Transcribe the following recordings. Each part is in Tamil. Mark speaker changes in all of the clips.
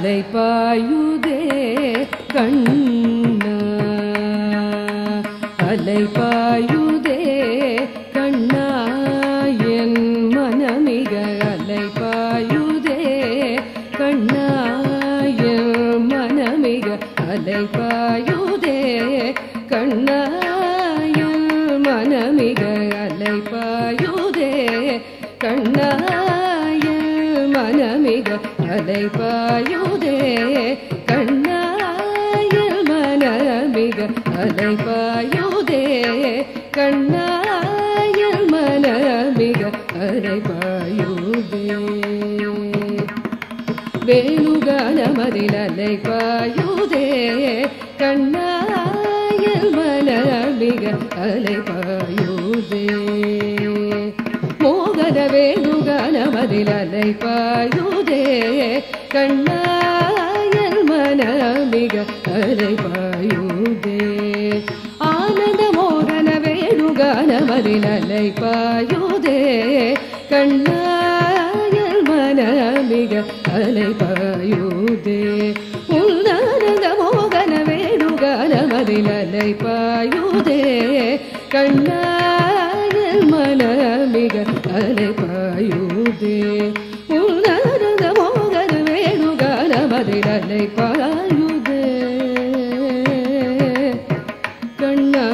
Speaker 1: அலைபாயுதே கண்ணா அலைபாயுதே கண்ணா என் மனமிக அலைபாயுதே கண்ணா என் மனமிக அலைபாயுதே கண்ணா என் மனமிக அலைபாயுதே கண்ணா என் மனமிக அலைபாயுதே கண்ணாயல் மனமிக அலைபாயுதே கண்ணாயல் மனமிக அலைபாயுதே வேணுகானமதில் அலைபாயுதே கண்ணாயல் மனமிக அலைபாயுதே மோகன வேணுகானமதில் அலைபாயுதே கண்ணாயல் மனமிக அலைபாயுதே ஆனந்த மோகன வேணுகானமதில் அலைபாயுதே கண்ணாயல் மனமிக அலைபாயுதே உன்னானந்த மோகன வேணுகானமதில் அலைபாயுதே கண்ணாயல் மனமிக அலைபாயுதே உன்னானந்த மோகன வேணுகானமதில் அலைபாயுதே கண்ணா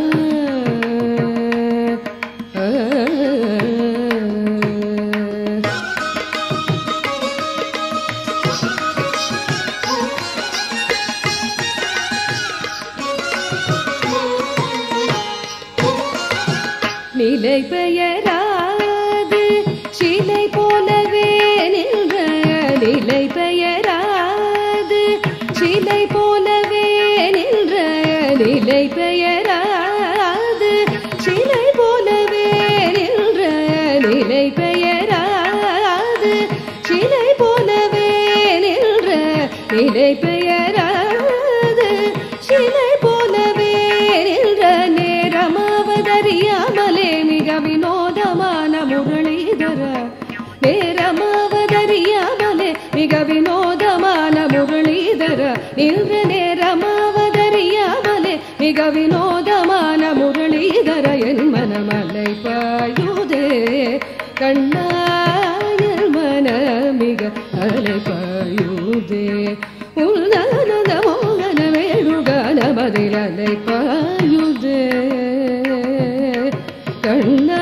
Speaker 1: நிலை பெயராது சிலை போலவே நின்ற நிலை பெயராது சிலை போலவே நின்ற நிலை பெயராது சிலை போலவே நின்ற நிலை பெயராது சிலை போலவே நின்ற நிலை பெயராது சிலை போலவே நின்ற நேரமாவதறியாமலே மிக வினோதமான முரளிதர நேரமாவதறியாமலே மிக வினோதமான முரளிதர நின்ற நேரமாவதறியாமலே மிக வினோதமான முரளிதர என் மனமலை பாயுதே கண்ணாயல் மன மிக அலை பாயுதே உள்நனத மோகன வேணுகான பதில் அலை பாயுதே கண்ணா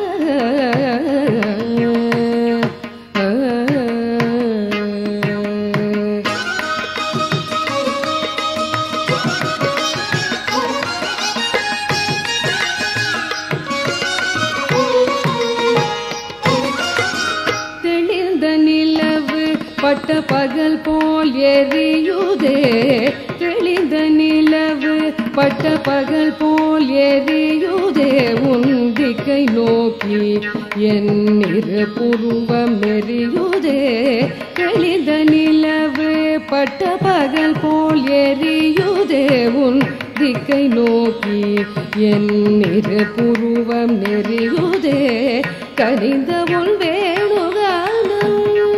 Speaker 1: தெளிந்த நிலவு பட்ட பகல் போல் எரியுதே தெளிந்த நிலவு பட்ட பகல் போல் எரியுதே உன் திக்கை நோக்கி என் இரு புருவம் எரியுதே தெளிந்த நிலவு பட்ட பகல் போல் எரியுதே உன் திக்கை நோக்கி என் இரு புருவம் நெறியுதே கனிந்த உன் வேணுகானம்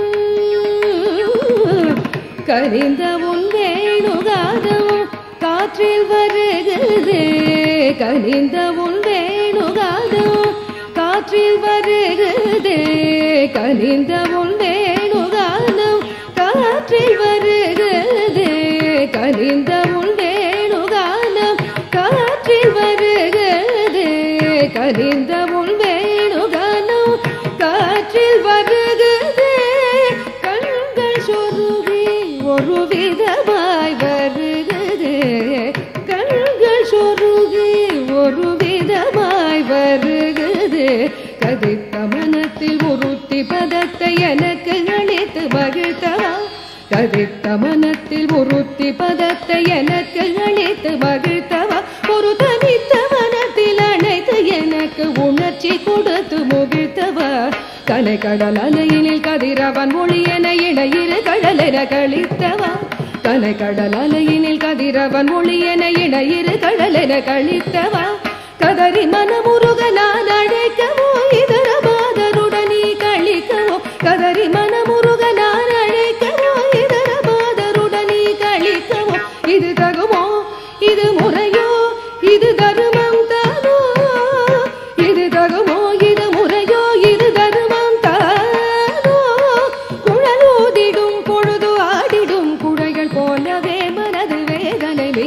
Speaker 1: கனிந்த உன் வேணுகானம் காற்றில் வருகிறதே கனிந்த உன் வேணுகானம் காற்றில் வருகிறதே கனிந்த உன் வேணுகானம் காற்றில் வருகிறதே கனிந்த உன் வேணுகானம் காற்றில் வருகிறதே கனிந்த உன் வேணுகானம் காற்றில் வருகிறதே கண்கள் சொருகி ஒரு விதமாய் வருகிறதே கண்கள் சொருகி ஒரு விதமாய் வருகிறதே கதித்த மனத்தில் உருத்தி பதத்தை எனக்கு அளித்து மகிழ்த்தவா கதித்த மனத்தில் உருத்தி பதத்தை எனக்கு அளித்து மகிழ்த்தவா ஒரு தனித்த மனத்தில் அணைத்து எனக்கு உணர்ச்சி கொடுத்து முகிழ்த்தவா கனை கடல் அலையினில் கதிரவன் மொழியென இடையிரு கடலென கழித்தவா கனை கடல் அலையினில் கதிரவன் மொழியென இடையிரு கடலென கழித்தவா கதறி மனமுருக நான் அழைக்கவோ இதர மாதருடன் நீ கழிக்கவோ கதறி மனமுருக நான் அழைக்கவோ இதர மாதருடன்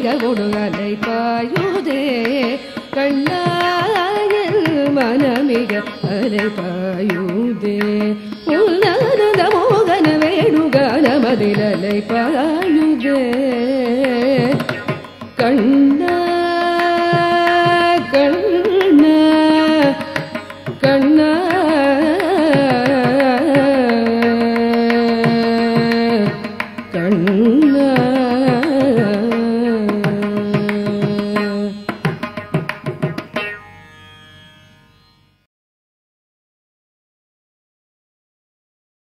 Speaker 1: மிக கொடுகலை பாயுதே கண்ணாயில் மனமிக அலை பாயுதே உன்னத மோகன வேணுகான மதிலலை பாயுதே கண்ண